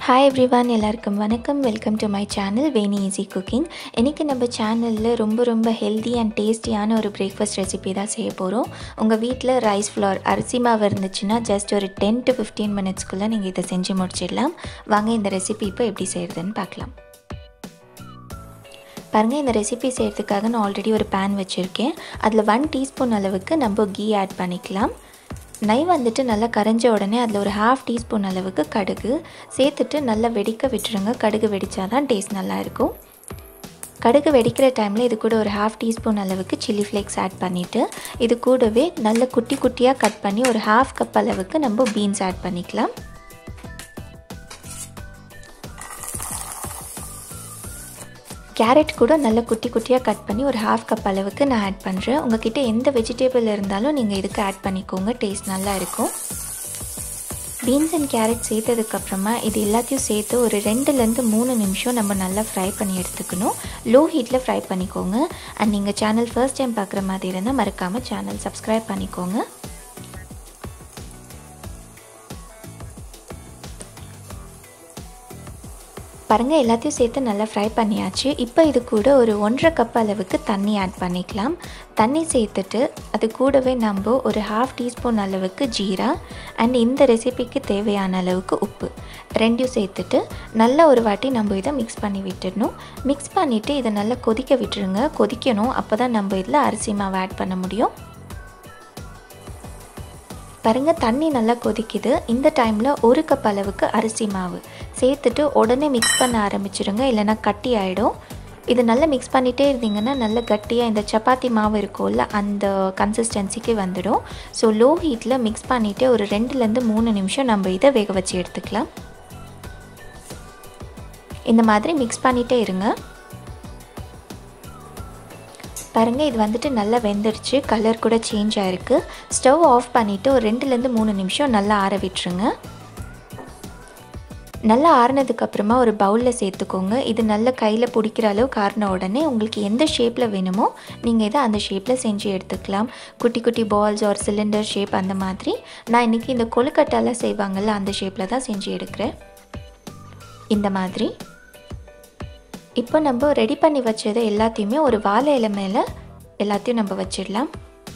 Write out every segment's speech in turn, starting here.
hi everyone எல்லாருக்கும் வணக்கம் welcome to my channel Veni easy cooking இன்றைக்கி நம்ம சேனலில் ரொம்ப ரொம்ப ஹெல்தி அண்ட் டேஸ்டியான ஒரு பிரேக்ஃபாஸ்ட் ரெசிபி தான் செய்ய போகிறோம் உங்கள் வீட்டில் ரைஸ் ஃப்ளவர் அரிசி மாவு இருந்துச்சுன்னா ஜஸ்ட் ஒரு டென் டு ஃபிஃப்டீன் மினிட்ஸ்க்குள்ளே நீங்கள் இதை செஞ்சு முடிச்சிடலாம் வாங்க இந்த ரெசிபி இப்போ எப்படி செய்கிறதுன்னு பார்க்கலாம் பாருங்கள் இந்த ரெசிபி செய்கிறதுக்காக நான் ஆல்ரெடி ஒரு பேன் வச்சுருக்கேன் அதில் ஒன் டீஸ்பூன் அளவுக்கு நம்ம கீ ஆட் பண்ணிக்கலாம் நெய் வந்துட்டு நல்லா கரைஞ்ச உடனே அதில் ஒரு ஹாஃப் டீஸ்பூன் அளவுக்கு கடுகு சேர்த்துட்டு நல்லா வெடிக்க விட்டுருங்க கடுகு வெடித்தா தான் டேஸ்ட் நல்லாயிருக்கும் கடுகு வெடிக்கிற டைமில் இது கூட ஒரு ஹாஃப் டீஸ்பூன் அளவுக்கு சில்லி ஃப்ளேக்ஸ் ஆட் பண்ணிவிட்டு இது கூடவே நல்ல குட்டி குட்டியாக கட் பண்ணி ஒரு ஹாஃப் கப் அளவுக்கு நம்ம பீன்ஸ் ஆட் பண்ணிக்கலாம் கேரட் கூட நல்ல குட்டி குட்டியாக கட் பண்ணி ஒரு ஹாஃப் கப் அளவுக்கு நான் ஆட் பண்ணுறேன் உங்ககிட்ட எந்த வெஜிடேபிள் இருந்தாலும் நீங்கள் இதுக்கு ஆட் பண்ணிக்கோங்க டேஸ்ட் நல்லா இருக்கும் பீன்ஸ் அண்ட் கேரட் சேர்த்ததுக்கப்புறமா இது எல்லாத்தையும் சேர்த்து ஒரு ரெண்டுலேருந்து மூணு நிமிஷம் நம்ம நல்லா ஃப்ரை பண்ணி எடுத்துக்கணும் லோ ஹீட்டில் ஃப்ரை பண்ணிக்கோங்க அண்ட் நீங்கள் சேனல் ஃபர்ஸ்ட் டைம் பார்க்குற மாதிரி இருந்தால் மறக்காமல் சேனல் சப்ஸ்கிரைப் பண்ணிக்கோங்க பாருங்கள் எல்லாத்தையும் சேர்த்து நல்லா ஃப்ரை பண்ணியாச்சு இப்போ இது கூட ஒரு ஒன்றரை கப் அளவுக்கு தண்ணி ஆட் பண்ணிக்கலாம் தண்ணி சேர்த்துட்டு அது கூடவே நம்ம ஒரு ஹாஃப் டீஸ்பூன் அளவுக்கு ஜீரா அண்ட் இந்த ரெசிபிக்கு தேவையான அளவுக்கு உப்பு ரெண்டையும் சேர்த்துட்டு நல்லா ஒரு வாட்டி நம்ம இதை மிக்ஸ் பண்ணி விட்டுடணும் மிக்ஸ் பண்ணிவிட்டு இதை நல்லா கொதிக்க விட்டுருங்க கொதிக்கணும் அப்போ தான் நம்ம இதில் அரிசி மாவு ஆட் பண்ண முடியும் பாருங்கள் தண்ணி நல்லா கொதிக்குது இந்த டைமில் ஒரு கப் அளவுக்கு அரிசி மாவு சேர்த்துட்டு உடனே மிக்ஸ் பண்ண ஆரம்பிச்சிடுங்க இல்லைனா கட்டி ஆகிடும் இது நல்லா மிக்ஸ் பண்ணிகிட்டே இருந்தீங்கன்னா நல்ல கட்டியாக இந்த சப்பாத்தி மாவு இருக்கும்ல அந்த கன்சிஸ்டன்சிக்கு வந்துடும் ஸோ லோ ஹீட்டில் மிக்ஸ் பண்ணிவிட்டு ஒரு ரெண்டுலேருந்து மூணு நிமிஷம் நம்ம இதை வேக வச்சு எடுத்துக்கலாம் இந்த மாதிரி மிக்ஸ் பண்ணிகிட்டே இருங்க பாருங்கள் இது வந்துட்டு நல்லா வெந்துடுச்சு கலர் கூட சேஞ்ச் ஆகிருக்கு ஸ்டவ் ஆஃப் பண்ணிவிட்டு ஒரு ரெண்டுலேருந்து மூணு நிமிஷம் நல்லா ஆற விட்டுருங்க நல்லா ஆறுனதுக்கப்புறமா ஒரு பவுலில் சேர்த்துக்கோங்க இது நல்ல கையில் பிடிக்கிற அளவுக்கு ஆறின உடனே உங்களுக்கு எந்த ஷேப்பில் வேணுமோ நீங்கள் இதை அந்த ஷேப்பில் செஞ்சு எடுத்துக்கலாம் குட்டி குட்டி பால்ஸ் ஒரு சிலிண்டர் ஷேப் அந்த மாதிரி நான் இன்றைக்கி இந்த கொழுக்கட்டாலாம் செய்வாங்கள்ல அந்த ஷேப்பில் தான் செஞ்சு எடுக்கிறேன் இந்த மாதிரி இப்போ நம்ம ரெடி பண்ணி வச்சதை எல்லாத்தையுமே ஒரு வாழை இலை மேலே எல்லாத்தையும் நம்ம வச்சிடலாம்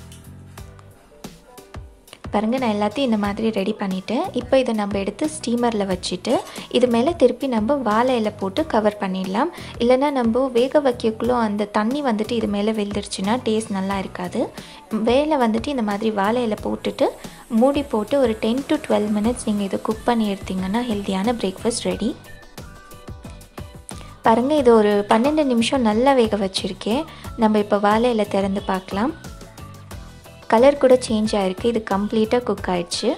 பாருங்கள் நான் எல்லாத்தையும் இந்த மாதிரி ரெடி பண்ணிவிட்டேன் இப்போ இதை நம்ம எடுத்து ஸ்டீமரில் வச்சுட்டு இது மேலே திருப்பி நம்ம வாழை இலை போட்டு கவர் பண்ணிடலாம் இல்லைனா நம்ம வேக வைக்கக்குள்ளே அந்த தண்ணி வந்துட்டு இது மேலே விழுந்துருச்சுன்னா டேஸ்ட் நல்லா இருக்காது வேலை வந்துட்டு இந்த மாதிரி வாழை இலை போட்டுட்டு மூடி போட்டு ஒரு டென் டு டுவெல் மினிட்ஸ் நீங்கள் இதை குக் பண்ணி எடுத்திங்கன்னா ஹெல்த்தியான பிரேக்ஃபாஸ்ட் ரெடி பாருங்கள் இது ஒரு பன்னெண்டு நிமிஷம் நல்லா வேக வச்சுருக்கேன் நம்ம இப்போ வாழையில் திறந்து பார்க்கலாம் கலர் கூட சேஞ்ச் ஆகிருக்கு இது கம்ப்ளீட்டாக குக் ஆயிடுச்சு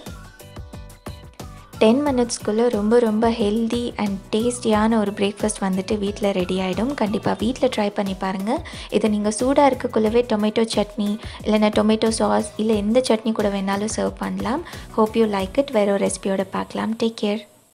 டென் மினிட்ஸ்க்குள்ளே ரொம்ப ரொம்ப ஹெல்தி அண்ட் டேஸ்டியான ஒரு பிரேக்ஃபாஸ்ட் வந்துட்டு வீட்டில் ரெடி ஆகிடும் கண்டிப்பாக வீட்டில் ட்ரை பண்ணி பாருங்கள் இதை நீங்கள் சூடாக இருக்கக்குள்ளவே டொமேட்டோ சட்னி இல்லைனா டொமேட்டோ சாஸ் இல்லை எந்த சட்னி கூட வேணாலும் சர்வ் பண்ணலாம் ஹோப் யூ லைக் இட் வேறு ஒரு ரெசிபியோட பார்க்கலாம் டேக் கேர்